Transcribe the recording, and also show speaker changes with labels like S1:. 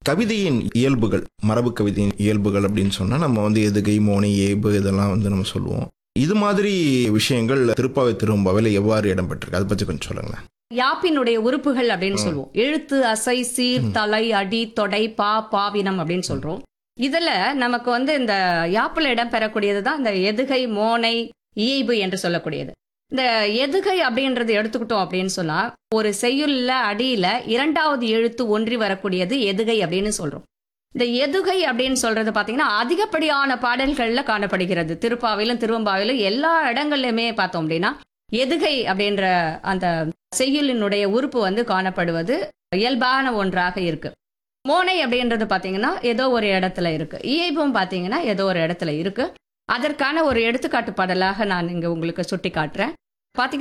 S1: கவிதையின் இயல்புகள் மரபு கவிதையின் இயல்புகள் அப்படின்னு சொன்னா நம்ம வந்து எதுகை மோனை ஏபு இதெல்லாம் வந்து நம்ம சொல்லுவோம் இது மாதிரி விஷயங்கள் திருப்பாவை திரும்பாவையில் எவ்வாறு இடம்பெற்றிருக்கு அதை பற்றி கொஞ்சம் சொல்லுங்களேன்
S2: யாப்பினுடைய உறுப்புகள் அப்படின்னு சொல்லுவோம் எழுத்து அசை சீர் தலை அடி தொடை பா பாவினம் அப்படின்னு சொல்றோம் இதுல நமக்கு வந்து இந்த யாப்புல இடம் பெறக்கூடியது தான் இந்த எதுகை மோனை இயைபு என்று சொல்லக்கூடியது இந்த எதுகை அப்படின்றது எடுத்துக்கிட்டோம் அப்படின்னு சொன்னா ஒரு செய்யுள்ல அடியில இரண்டாவது எழுத்து ஒன்றி வரக்கூடியது எதுகை அப்படின்னு சொல்றோம் இந்த எதுகை அப்படின்னு சொல்றது பாத்தீங்கன்னா அதிகப்படியான பாடல்கள்ல காணப்படுகிறது திருப்பாவிலும் திருவம்பாவிலும் எல்லா இடங்கள்லயுமே பார்த்தோம் அப்படின்னா எதுகை அப்படின்ற அந்த செய்யுளினுடைய உறுப்பு வந்து காணப்படுவது இயல்பான ஒன்றாக இருக்கு மோனை அப்படின்றது பாத்தீங்கன்னா ஏதோ ஒரு இடத்துல இருக்கு இயைபும் பாத்தீங்கன்னா ஏதோ ஒரு இடத்துல இருக்கு அதற்கான ஒரு எடுத்துக்காட்டு பாடலாக நான் இங்க உங்களுக்கு சுட்டி காட்டுறேன் பாத்தீங்கன்னா